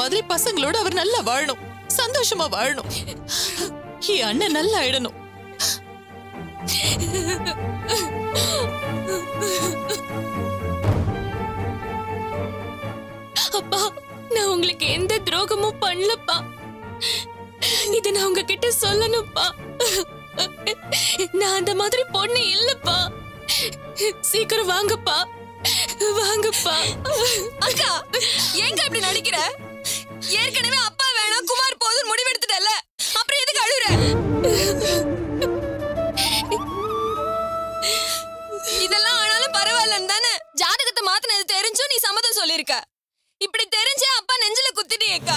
மாதிரி பசங்களோட அவர் நல்லா வாழணும் சந்தோஷமா வாழணும் என் அண்ணன் நல்லா ஆயிடணும் அப்பா நான் உங்களுக்கு எந்த துரோகமும் பண்ணலப்பா இத நான் உங்ககிட்ட சொல்லணும்ப்பா நான் அந்த மாதிரி பொண்ணு இல்லப்பா சீக்கிரம் வாங்கப்பா வாங்கப்பா அக்கா ஏங்க இப்படி நடிக்கிற ஏற்கனவே அப்பா வேணாம் குமார் போதும் முடிவெடுத்துட்டல அப்புறம் எதுக்கு அழுற இதெல்லாம் ஆனாலும் பரவாயில்லன்னு தானே ஜாதகத்தை மாத்தினது தெரிஞ்சும் நீ சம்மதம் சொல்லிருக்க இப்படி தெரிஞ்சே அப்பா நெஞ்சில குத்திட்டியேக்கா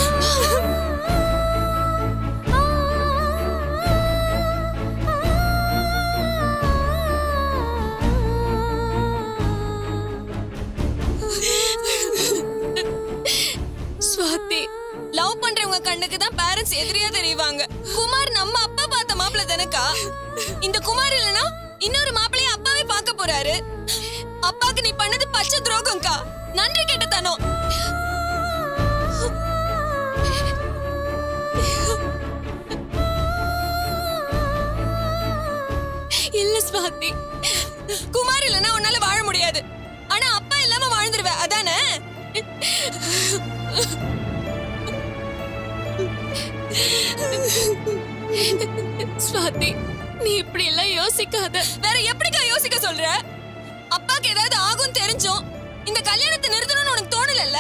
சுவாதி லவ் பண்றவங்க கண்ணுக்கு தான் பேரண்ட்ஸ் எதிரியா தெரியுவாங்க குமார் நம்ம அப்பா பார்த்த மாப்பிள்ள தானக்கா இந்த குமார் இல்லனா இன்னொரு மாப்பிளைய அப்பாவே பார்க்க போறாரு அப்பாக்கு நீ பண்ணது பச்சை துரோகம்க்கா நன்றி கெட்ட தனம் இல்ல சுவாதி குமார் இல்லனா உன்னால வாழ முடியாது ஆனா அப்பா இல்லாம வாழ்ந்துருவ அதானே சுவாதி நீ இப்படி எல்லாம் யோசிக்காத வேற எப்படிக்கா யோசிக்க சொல்ற அப்பாக்கு ஏதாவது ஆகும் தெரிஞ்சும் இந்த கல்யாணத்தை நிறுத்தணும்னு உனக்கு தோணலல்ல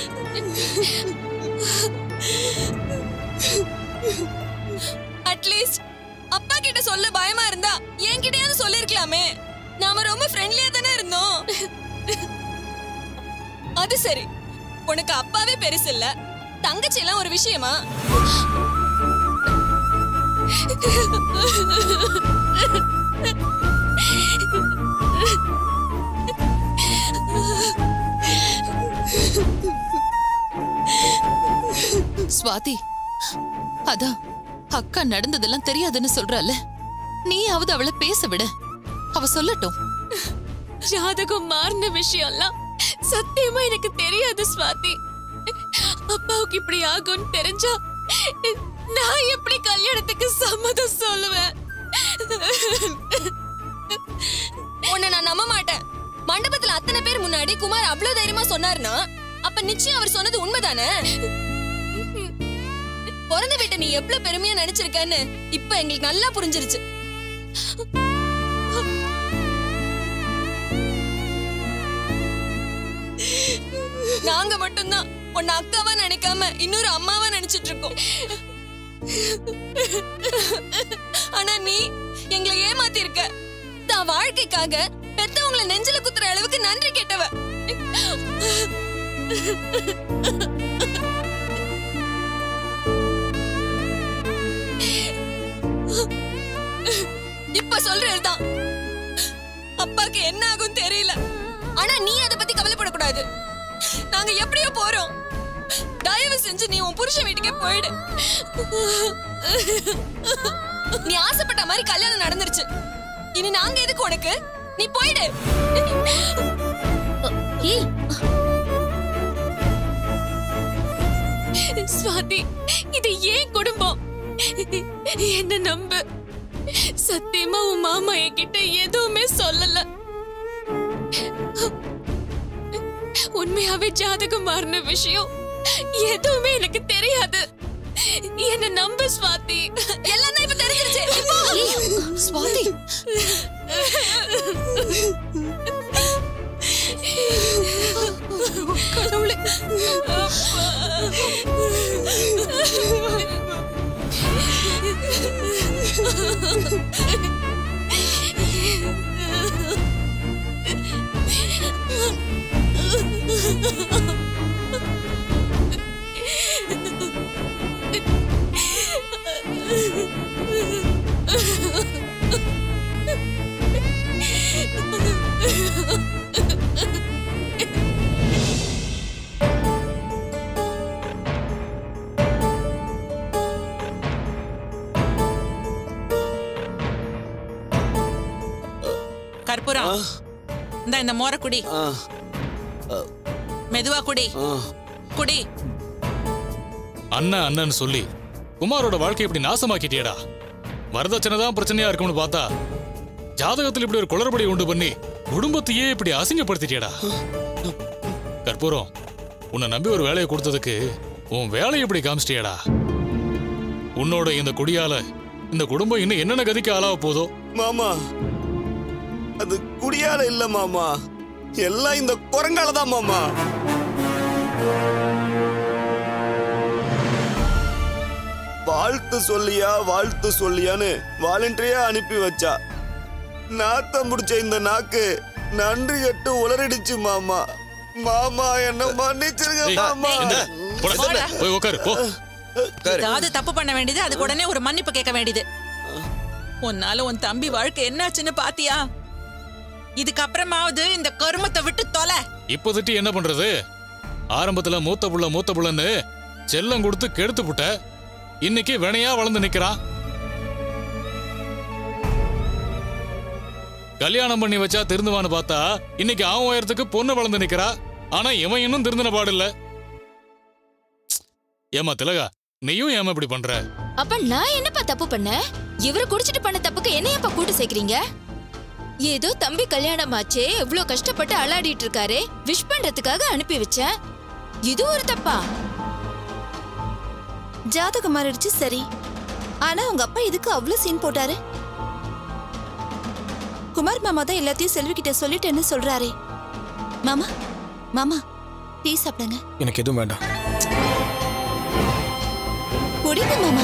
அட்லீஸ்ட் அப்பா கிட்ட சொல்ல பயமா இருந்தா என்கிட்டயாவது சொல்லிருக்கலாமே நாம ரொம்ப ஃப்ரெண்ட்லியா தானே இருந்தோம் அது சரி உனக்கு அப்பாவே பெருசு இல்ல தங்கச்சி எல்லாம் ஒரு விஷயமா சுவாதி அதான் அக்கா நடந்ததெல்லாம் தெரியாதுன்னு சொல்றால நீயாவது அவளை பேச விடு அவ சொல்லட்டும் ஜாதகம் மாறின விஷயம்லாம் சத்தியமா எனக்கு தெரியாது சுவாதி அப்பாவுக்கு இப்படி ஆகும்னு தெரிஞ்சா நான் எப்படி கல்யாணத்துக்கு சம்மதம் சொல்லுவேன் உன்னை நான் நம்ப மாட்டேன் மண்டபத்துல அத்தனை பேர் முன்னாடி குமார் அவ்வளவு தைரியமா சொன்னாருன்னா அப்ப நிச்சயம் அவர் சொன்னது உண்மைதானே பிறந்த வீட்டை நீ எவ்வளவு பெருமையா நினைச்சிருக்கன்னு இப்ப எங்களுக்கு நல்லா புரிஞ்சிருச்சு நாங்க மட்டும்தான் உன்னை அக்காவா நினைக்காம இன்னொரு அம்மாவா நினைச்சிட்டு இருக்கோம் ஆனா நீ எங்களை ஏமாத்தி இருக்க தான் வாழ்க்கைக்காக பெத்தவங்கள நெஞ்சில குத்துற அளவுக்கு நன்றி கேட்டவ இப்ப சொல்றதுதான் அப்பாக்கு என்ன ஆகும் தெரியல ஆனா நீ அத பத்தி கவலைப்படக்கூடாது நாங்க எப்படியோ போறோம் தயவு செஞ்சு நீ உன் புருஷன் வீட்டுக்கே போயிடு நீ ஆசைப்பட்ட மாதிரி கல்யாணம் நடந்துருச்சு இனி நாங்க எதுக்கு உனக்கு நீ போயிடு ஏய் சுவாதி இது ஏன் குடும்பம் என்ன நம்பு சத்தியமா உன் மாமா என்கிட்ட எதுவுமே சொல்லல உண்மையாவே ஜாதகம் மாறின விஷயம் எதுவுமே எனக்கு தெரியாது என்ன நம்பு சுவாதி எல்லாம் தான் இப்ப தெரிஞ்சிருச்சு நீ போ. சுவாதி கடவுளே கற்பூரம் இந்த இந்த மோர குடி ஆ, மெதுவா குடி ஆ. குடி அண்ணன் அண்ணன் சொல்லி குமாரோட வாழ்க்கை இப்படி நாசமாக்கிட்டியடா வரதட்சணை தான் பிரச்சனையா இருக்கும்னு பார்த்தா ஜாதகத்தில் இப்படி ஒரு குளறுபடி உண்டு பண்ணி குடும்பத்தையே இப்படி அசிங்கப்படுத்திட்டியடா கற்பூரம் உன்னை நம்பி ஒரு வேலையை கொடுத்ததுக்கு உன் வேலையை இப்படி காமிச்சிட்டியடா உன்னோட இந்த குடியால இந்த குடும்பம் இன்னும் என்னென்ன கதிக்கு ஆளாக போதோ மாமா அது குடியால இல்ல மாமா எல்லாம் இந்த குரங்கால தான் மாமா வாழ்த்து சொல்லியா வாழ்த்து சொல்லியான்னு வாலண்டரியா அனுப்பி வச்சா நாத்தம் முடிச்ச இந்த நாக்கு நன்றி கட்டு உளறிடுச்சு மாமா மாமா என்ன மன்னிச்சிருங்க ஏய், மாமா எந்திர, போடா. போய் உட்காரு போ ஏதாவது தப்பு பண்ண வேண்டியது அதுக்கு உடனே ஒரு மன்னிப்பு கேட்க வேண்டியது உன்னால உன் தம்பி வாழ்க்கை என்னாச்சுன்னு பாத்தியா இதுக்கப்புறமாவது இந்த கருமத்தை விட்டு தொலை இப்போ திட்டி என்ன பண்றது ஆரம்பத்துல மூத்த புள்ள மூத்த புள்ளன்னு செல்லம் கொடுத்து கெடுத்து புட்ட இன்னைக்கு வினையா வளர்ந்து நிக்கிறான் கல்யாணம் பண்ணி வச்சா திருந்துவான்னு பார்த்தா இன்னைக்கு அவன் உயரத்துக்கு பொண்ணு வளர்ந்து நிக்கிறா ஆனா இவன் இன்னும் திருந்தின பாடில்ல ஏமா திலகா நீயும் ஏமா இப்படி பண்ற அப்ப நான் என்னப்பா தப்பு பண்ணேன் இவரு குடிச்சிட்டு பண்ண தப்புக்கு என்னையப்பா கூட்டு சேர்க்கறீங்க ஏதோ தம்பி கல்யாணம் ஆச்சே எவ்ளோ கஷ்டப்பட்டு அலாடிட்டு இருக்காரே விஷ் பண்றதுக்காக அனுப்பி வச்சேன் இது ஒரு தப்பா ஜாதகம் மாறிடுச்சு சரி ஆனா உங்க அப்பா இதுக்கு அவ்வளவு சீன் போட்டாரு குமார் மாமா தான் எல்லாத்தையும் செல்வி கிட்ட சொல்லிட்டேன்னு சொல்றாரே மாமா மாமா டீ சாப்பிடுங்க எனக்கு எதுவும் வேண்டாம் குடிங்க மாமா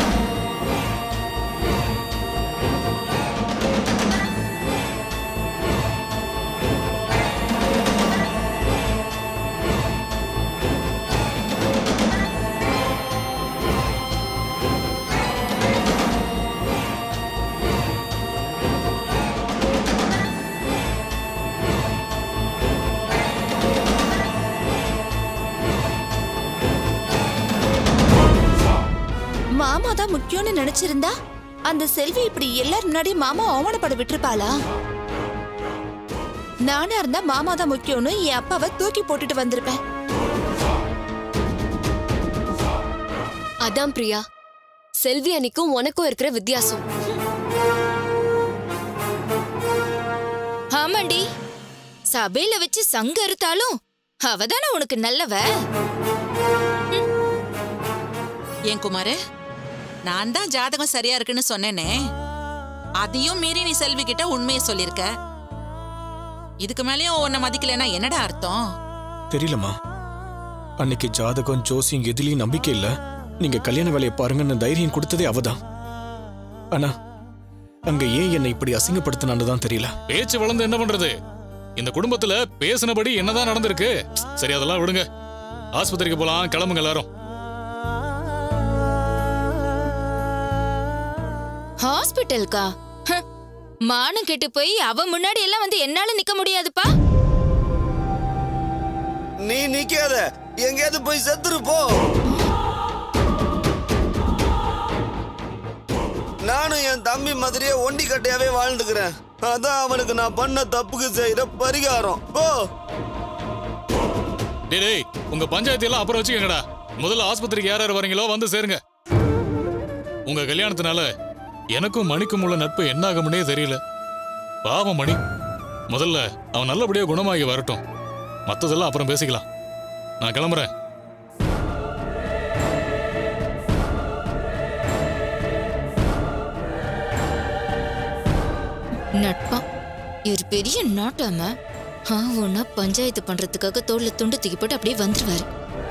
மாமா தான் முக்கியம்னு நினைச்சிருந்தா அந்த செல்வி இப்படி எல்லாரும் முன்னாடி மாமா அவமானப்பட விட்டுருப்பாளா நானா இருந்தா மாமா தான் முக்கியம்னு என் அப்பாவை தூக்கி போட்டுட்டு வந்திருப்பேன் அதான் பிரியா செல்வி அன்னைக்கும் உனக்கும் இருக்கிற வித்தியாசம் ஆமாண்டி சபையில வச்சு சங்க அறுத்தாலும் அவதானே உனக்கு நல்லவ ஏன் குமாரு நான் தான் ஜாதகம் சரியா இருக்குன்னு சொன்னேனே அதையும் மீறி நீ செல்வி கிட்ட உண்மையை சொல்லிருக்க இதுக்கு மேலயும் உன்னை மதிக்கலைன்னா என்னடா அர்த்தம் தெரியலம்மா அன்னைக்கு ஜாதகம் ஜோசியம் எதுலயும் நம்பிக்கை இல்ல நீங்க கல்யாண வேலையை பாருங்கன்னு தைரியம் கொடுத்ததே அவதான் ஆனா அங்க ஏன் என்னை இப்படி அசிங்கப்படுத்தினான்னு தான் தெரியல பேச்சு வளர்ந்து என்ன பண்றது இந்த குடும்பத்துல பேசினபடி என்னதான் நடந்திருக்கு சரி அதெல்லாம் விடுங்க ஆஸ்பத்திரிக்கு போலாம் கிளம்புங்க எல்லாரும் ஹாஸ்பிட்டல்கா ஹ, மானம் கெட்டு போய் அவ முன்னாடி எல்லாம் வந்து என்னால நிக்க முடியாதுப்பா நீ நிக்காத எங்கேயாவது போய் செத்துரு போ நானும் என் தம்பி மாதிரியே ஒண்டி கட்டையாவே வாழ்ந்துக்கிறேன் அதான் அவனுக்கு நான் பண்ண தப்புக்கு செய்யற பரிகாரம் போ டேய் டேய் உங்க பஞ்சாயத்து எல்லாம் அப்புறம் வச்சுக்கங்கடா முதல்ல ஆஸ்பத்திரிக்கு யார் யார் வரீங்களோ வந்து சேருங்க உங்க கல்யாணத்தினால எனக்கும் மணிக்கும் உள்ள நட்பு என்ன ஆகும்னே தெரியல பாவம் மணி முதல்ல அவன் நல்லபடியா குணமாகி வரட்டும் மத்ததெல்லாம் அப்புறம் பேசிக்கலாம் நான் கிளம்புறேன் நட்பா இவர் பெரிய நாட்டாம ஆவுன்னா பஞ்சாயத்து பண்றதுக்காக தோல்ல துண்டு தூக்கி போட்டு அப்படியே வந்துருவாரு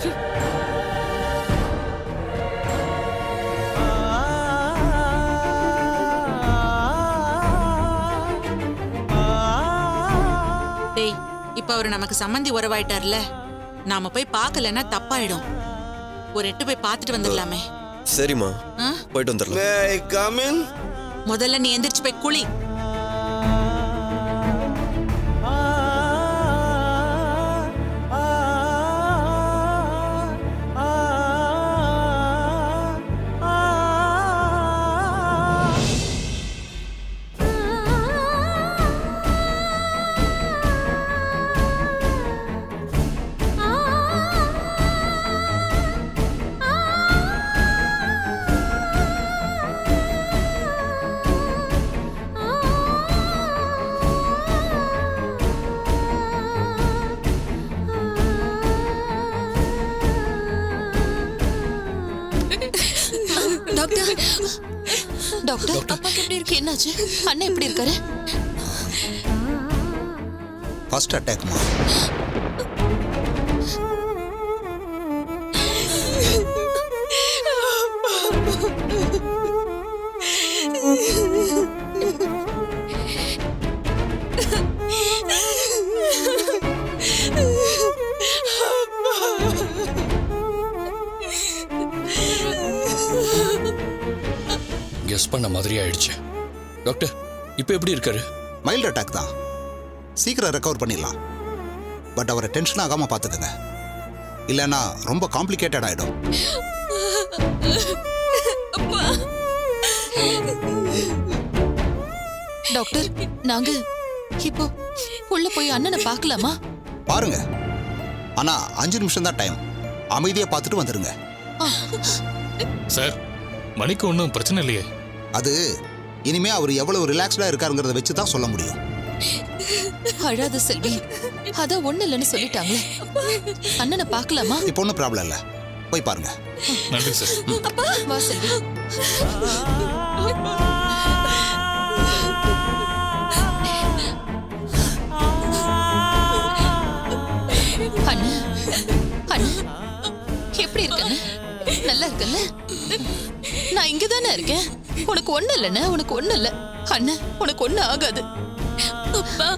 டேய் இப்ப அவரு நமக்கு சம்மந்தி உறவாயிட்டார்ல நாம போய் பார்க்கலன்னா தப்பாயிடும் ஒரு எட்டு போய் பார்த்துட்டு வந்துடலாமே சரிம்மா ஆ? போயிட்டு வந்துடலாம் மே கமின் முதல்ல நீ எந்திரிச்சு போய் குளி ஆ டாக்டர் டாக்டர் அப்பாக்கு எப்படி இருக்கு என்னாச்சு அண்ணன் எப்படி இருக்காரு ஃபர்ஸ்ட் அட்டாக்மா கெஸ் பண்ண மாதிரி ஆயிடுச்சு டாக்டர் இப்போ எப்படி இருக்காரு மைல்டு அட்டாக் தான் சீக்கிரம் ரெக்கவர் பண்ணிடலாம் பட் அவரை டென்ஷன் ஆகாம பார்த்துக்கங்க இல்லைன்னா ரொம்ப காம்ப்ளிகேட்டட் ஆயிடும் டாக்டர் நாங்க இப்போ உள்ள போய் அண்ணனை பார்க்கலாமா பாருங்க ஆனா அஞ்சு நிமிஷம் தான் டைம் அமைதியா பார்த்துட்டு வந்துருங்க சார் மணிக்கு ஒன்றும் பிரச்சனை இல்லையே அது இனிமே அவர் எவ்வளவு ரிலாக்ஸ்டா இருக்காருங்கிறத வச்சு தான் சொல்ல முடியும் அழாத செல்வி அதான் ஒண்ணு இல்லைன்னு சொல்லிட்டாங்களே அண்ணனை பார்க்கலாமா இப்போ ஒன்றும் ப்ராப்ளம் இல்லை போய் பாருங்க நன்றி சார் வா செல்வி அண்ணா அண்ணா எப்படி இருக்கண்ணா நல்லா இருக்கல்ல நான் இங்க தானே இருக்கேன் உனக்கு ஒண்ணு இல்லைண்ணே உனக்கு ஒண்ணு இல்ல அண்ணா உனக்கு ஒண்ணு ஆகாது அப்பா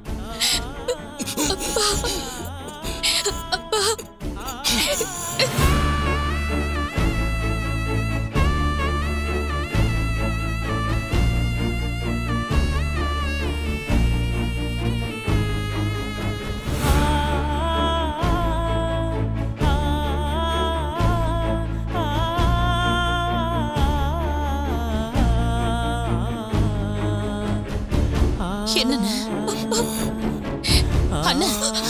என்னண்ணே அண்ணா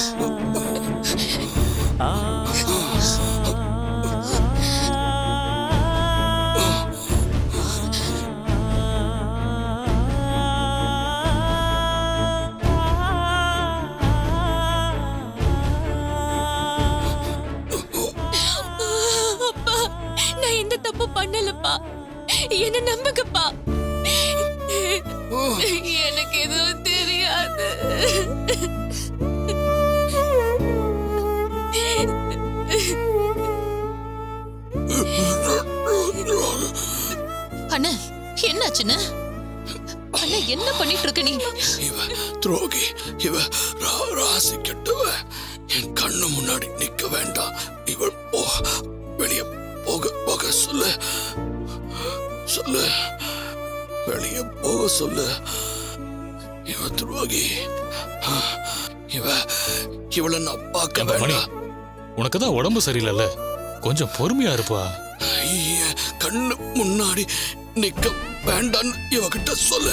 அப்பா நான் எந்த தப்பு பண்ணலப்பா என்ன நம்புங்கப்பா எனக்கு எதுவும் தெரியாது அண்ணா என்னாச்சுன்னு அண்ணா என்ன பண்ணிட்டு இருக்க நீ இவ துரோகி இவ ரா- ராசி கெட்டவ என் கண்ணு முன்னாடி நிக்க வேண்டாம் இவள் போ வெளிய போக போக சொல்லு சொல்லு வெளிய போக சொல்லு இவ துரோகி இவ இவளை நான் பார்க்க ஏன்பா மணி வேண்டாம் உனக்கு தான் உடம்பு சரியில்லைல்ல கொஞ்சம் பொறுமையா இருப்பா என் கண்ணு முன்னாடி நிக்க வேண்டான்னு இவகிட்ட சொல்லு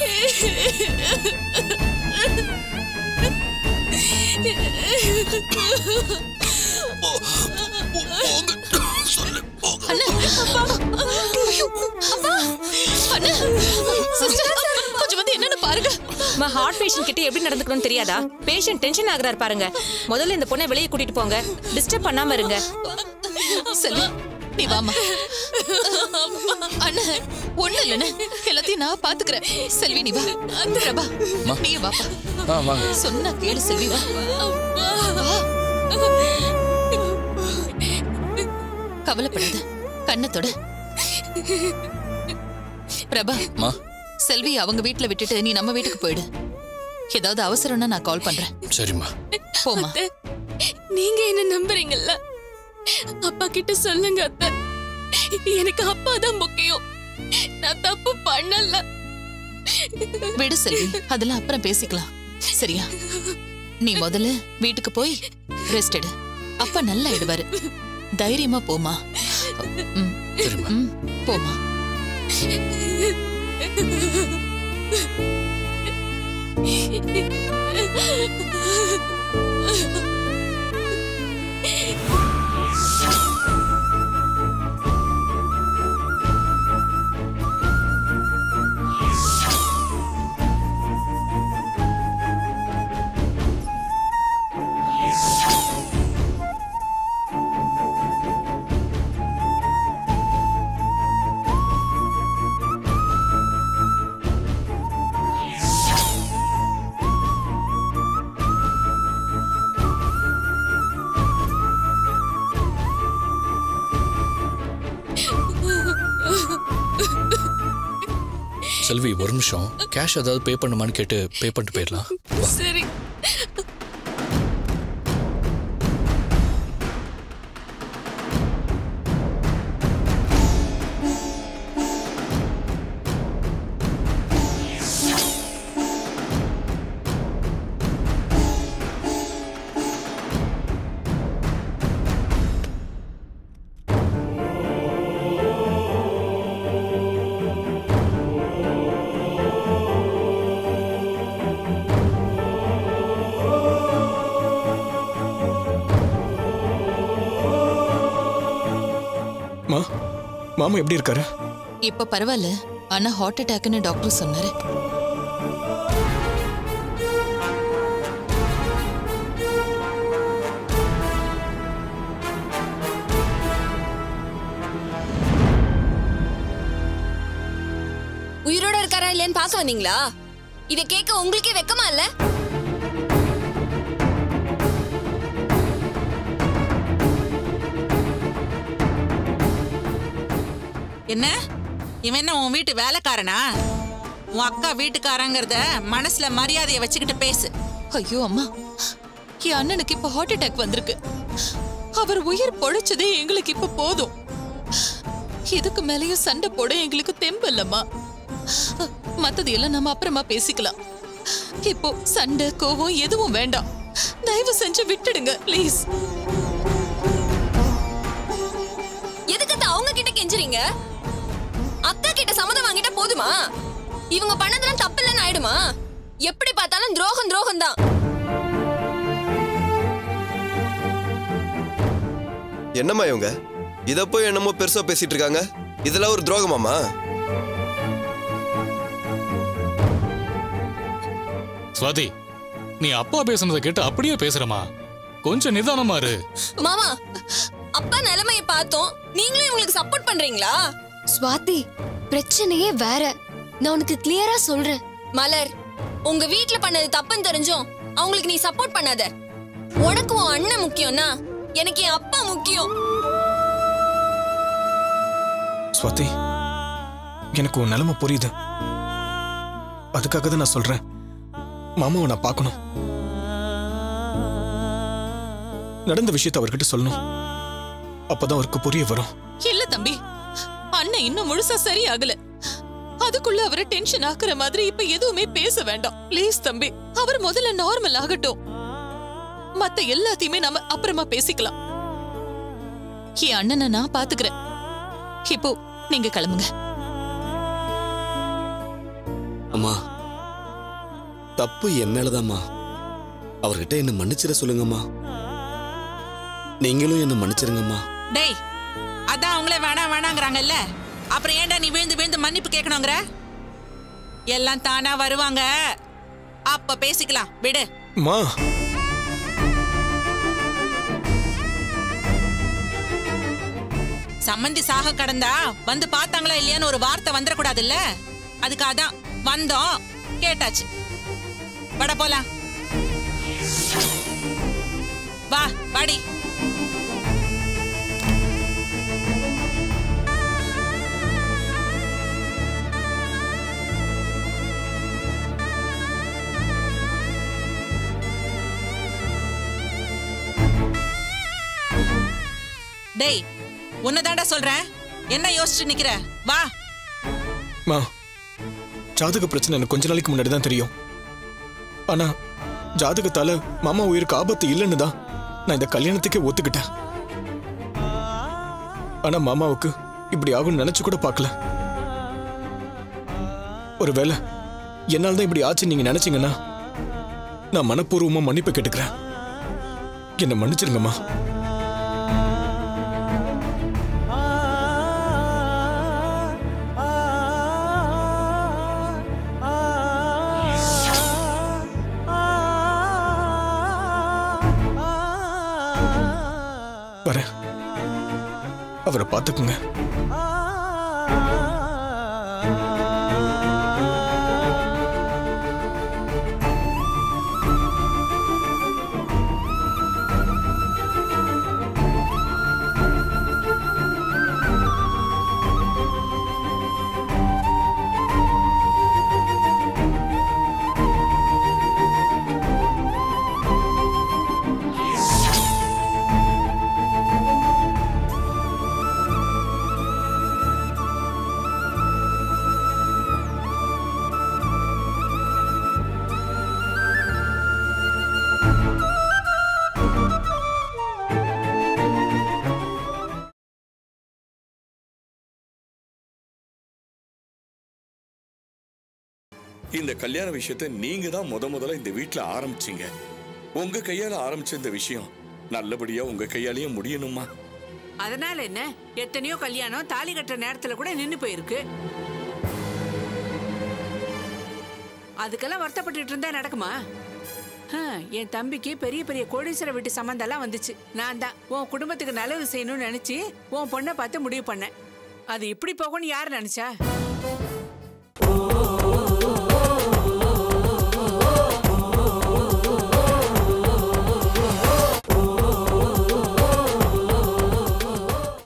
போ- போ- போங்க சொல்லு போங்க அண்ணா ஐயோ, அப்பா அண்ணா சிஸ்டர் கொஞ்சம் வந்து என்னன்னு பாருங்க அம்மா ஹார்ட் பேஷண்ட் கிட்ட எப்படி நடந்துக்கணும்னு தெரியாதா பேஷண்ட் டென்ஷன் ஆகுறாரு பாருங்க முதல்ல இந்த பொண்ணை வெளியே கூட்டிட்டு போங்க டிஸ்டர்ப் பண்ணாம இருங்க செல்வி நீ வாமா அண்ணா ஒண்ணு இல்லைண்ணே எல்லாத்தையும் நான் பாத்துக்கிறேன் செல்வி நீ வா பிரபா நீ வாப்பா ஆ வாங்க சொன்னா கேளு செல்வி வா வா. கவலைப்படாத கண்ணத்தோட பிரபா மா செல்வி அவங்க வீட்ல விட்டுட்டு நீ நம்ம வீட்டுக்கு போயிடு ஏதாவது அவசரம்னா நான் கால் பண்றேன் சரிம்மா போமா நீங்க என்ன நம்புறீங்கல்ல அப்பா கிட்ட சொல்லுங்க அத்தை எனக்கு அப்பா தான் முக்கியம் நான் தப்பு பண்ணல விடு செல்வி அதெல்லாம் அப்புறம் பேசிக்கலாம் சரியா நீ முதல்ல வீட்டுக்கு போய் ரெஸ்ட் எடு அப்பா நல்லா ஆயிடுவாரு தைரியமா போமா ம், சரிம்மா ம், போமா செல்வி ஒரு நிமிஷம் கேஷ் ஏதாவது பே பண்ணுமான்னு கேட்டு பே பண்ணிட்டு போயிடலாம் வா சரி மா மாமா எப்படி இருக்காரு இப்ப பரவாயில்ல ஆனா ஹார்ட் அட்டாக்னு டாக்டர் சொன்னாரு உயிரோட இருக்காரா இல்லையான்னு பார்க்க வந்தீங்களா இத கேட்க உங்களுக்கே வெக்கமா இல்ல என்ன இவன் என்ன உன் வீட்டு வேலைக்காரனா உன் அக்கா வீட்டுக்காரங்கிறத மனசுல மரியாதையை வச்சுக்கிட்டு பேசு ஐயோ அம்மா என் அண்ணனுக்கு இப்ப ஹார்ட் அட்டாக் வந்திருக்கு அவர் உயிர் பொழைச்சதே எங்களுக்கு இப்ப போதும் இதுக்கு மேலயும் சண்டை போட எங்களுக்கு தெம்பு இல்லம்மா மத்தது எல்லாம் நம்ம அப்புறமா பேசிக்கலாம் இப்போ சண்டை கோவம் எதுவும் வேண்டாம் தயவு செஞ்சு விட்டுடுங்க ப்ளீஸ் எதுக்கு அத்தை அவங்க கிட்ட கெஞ்சுறீங்க அக்கா கிட்ட சம்மதம் வாங்கிட்டா போதுமா இவங்க பண்ணதெல்லாம் தப்பு இல்லைன்னு ஆயிடுமா எப்படி பார்த்தாலும் துரோகம் துரோகம் தான் என்னம்மா இவங்க இத போய் என்னமோ பெருசா பேசிட்டு இருக்காங்க இதெல்லாம் ஒரு துரோகமாமா சுவாதி நீ அப்பா பேசுனதை கேட்டு அப்படியே பேசுறமா கொஞ்சம் நிதானமா இரு மாமா அப்பா நிலைமைய பார்த்தோம் நீங்களும் இவங்களுக்கு சப்போர்ட் பண்றீங்களா ஸ்வாதி பிரச்சனையே வேற நான் உனக்கு கிளியரா சொல்றேன் மலர் உங்க வீட்ல பண்ணது தப்புன்னு தெரிஞ்சும் அவங்களுக்கு நீ சப்போர்ட் பண்ணாத உனக்கு உன் அண்ணன் முக்கியம்னா எனக்கு என் அப்பா முக்கியம் ஸ்வாதி எனக்கு உன் நிலைமை புரியுது அதுக்காக தான் நான் சொல்றேன் மாமாவை நான் பார்க்கணும் நடந்த விஷயத்தை அவர்கிட்ட சொல்லணும் அப்பதான் அவருக்கு புரிய வரும் இல்ல தம்பி அண்ணன் இன்னும் முழுசா சரியாகல அதுக்குள்ள அவரை டென்ஷன் ஆக்குற மாதிரி இப்ப எதுவுமே பேச வேண்டாம் ப்ளீஸ் தம்பி அவர் முதல்ல நார்மல் ஆகட்டும் மத்த எல்லாத்தையுமே நாம அப்புறமா பேசிக்கலாம் என் அண்ணனை நான் பாத்துக்கிறேன் இப்போ நீங்க கிளம்புங்க அம்மா தப்பு என் மேலதாம்மா அவர்கிட்ட என்ன மன்னிச்சிட சொல்லுங்கம்மா நீங்களும் என்ன மன்னிச்சிருங்கம்மா டேய் அதான் அவங்களே வேணாம் வேணாங்கிறாங்கல்ல அப்புறம் ஏன்டா நீ விழுந்து விழுந்து மன்னிப்பு கேட்கணுங்கிற எல்லாம் தானா வருவாங்க அப்ப பேசிக்கலாம் விடு மா சம்மந்தி சாக கடந்தா வந்து பார்த்தாங்களா இல்லையான்னு ஒரு வார்த்தை வந்துடக்கூடாதுல்ல அதுக்கு அதான் வந்தோம் கேட்டாச்சு வட போலாம் வா வாடி டேய் உன்னதாண்டா சொல்றேன் என்ன யோசிச்சு நிக்கிற வா மா ஜாதக பிரச்சனை எனக்கு கொஞ்ச நாளைக்கு முன்னாடி தான் தெரியும் ஆனா ஜாதகத்தால மாமா உயிருக்கு ஆபத்து இல்லைன்னு தான் நான் இந்த கல்யாணத்துக்கே ஒத்துக்கிட்டேன் ஆனா மாமாவுக்கு இப்படி ஆகும்னு நினைச்சு கூட பார்க்கல ஒருவேளை என்னால் தான் இப்படி ஆச்சு நீங்க நினைச்சீங்கன்னா நான் மனப்பூர்வமா மன்னிப்பு கேட்டுக்கிறேன் என்னை மன்னிச்சிருங்கம்மா வரேன் அவரை பார்த்துக்குங்க இந்த கல்யாண விஷயத்தை நீங்க தான் முத முதல்ல இந்த வீட்ல ஆரம்பிச்சீங்க உங்க கையால ஆரம்பிச்ச இந்த விஷயம் நல்லபடியா உங்க கையாலேயே முடியணுமா அதனால என்ன எத்தனையோ கல்யாணம் தாலி கட்டுற நேரத்துல கூட நின்னு போயிருக்கு அதுக்கெல்லாம் வருத்தப்பட்டுட்டு இருந்தா நடக்குமா ஹம், என் தம்பிக்கு பெரிய பெரிய கோடீஸ்வர வீட்டு சம்மந்தம்லாம் வந்துச்சு நான் தான் உன் குடும்பத்துக்கு நல்லது செய்யணும்னு நினைச்சு உன் பொண்ணை பார்த்து முடிவு பண்ணேன் அது இப்படி போகும்னு யார் நினைச்சா